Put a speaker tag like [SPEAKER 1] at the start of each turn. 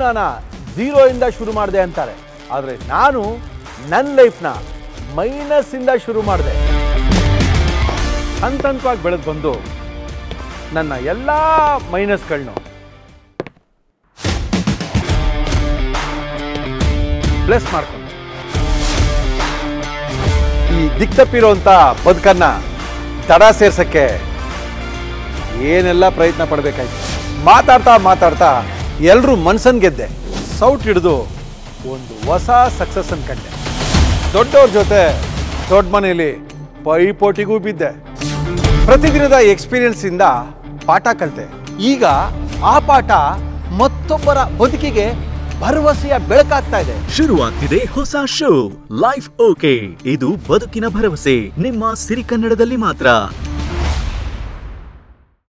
[SPEAKER 1] ಜೀವನನ ಝೀರೋಯಿಂದ ಶುರು ಮಾಡಿದೆ ಅಂತಾರೆ ಆದರೆ ನಾನು ನನ್ನ ಲೈಫ್ನ ಮೈನಸ್ಸಿಂದ ಶುರು ಮಾಡಿದೆ ಹಂತ ಹಂತವಾಗಿ ಬೆಳೆದು ಬಂದು ನನ್ನ ಎಲ್ಲ ಮೈನಸ್ಗಳನ್ನೂ ಪ್ಲಸ್ ಮಾಡ್ಕೊಂಡೆ ಈ ದಿಕ್ ತಪ್ಪಿರೋಂಥ ಬದುಕನ್ನ ದಡ ಸೇರ್ಸಕ್ಕೆ ಏನೆಲ್ಲ ಪ್ರಯತ್ನ ಪಡಬೇಕಾಯ್ತು ಮಾತಾಡ್ತಾ ಮಾತಾಡ್ತಾ ಎಲ್ಲರೂ ಮನ್ಸನ್ ಗೆದ್ದೆ ಸೌಟ್ ಹಿಡಿದು ಒಂದು ಹೊಸ ಸಕ್ಸಸ್ ಕಂಡೆ ದೊಡ್ಡವ್ರ ಜೊತೆ ದೊಡ್ಡ ಮನೆಯಲ್ಲಿ ಪೈಪೋಟಿಗೂ ಬಿದ್ದೆ ಪ್ರತಿದಿನದ ಎಕ್ಸ್ಪೀರಿಯನ್ಸ್ ಇಂದ ಪಾಠ ಕಲಿತೆ ಈಗ ಆ ಪಾಠ ಮತ್ತೊಬ್ಬರ ಬದುಕಿಗೆ ಭರವಸೆಯ ಬೆಳಕಾಗ್ತಾ ಇದೆ
[SPEAKER 2] ಶುರುವಾಗ್ತಿದೆ ಹೊಸ ಶೋ ಲೈಫ್ ಓಕೆ ಇದು ಬದುಕಿನ ಭರವಸೆ ನಿಮ್ಮ ಸಿರಿ ಕನ್ನಡದಲ್ಲಿ ಮಾತ್ರ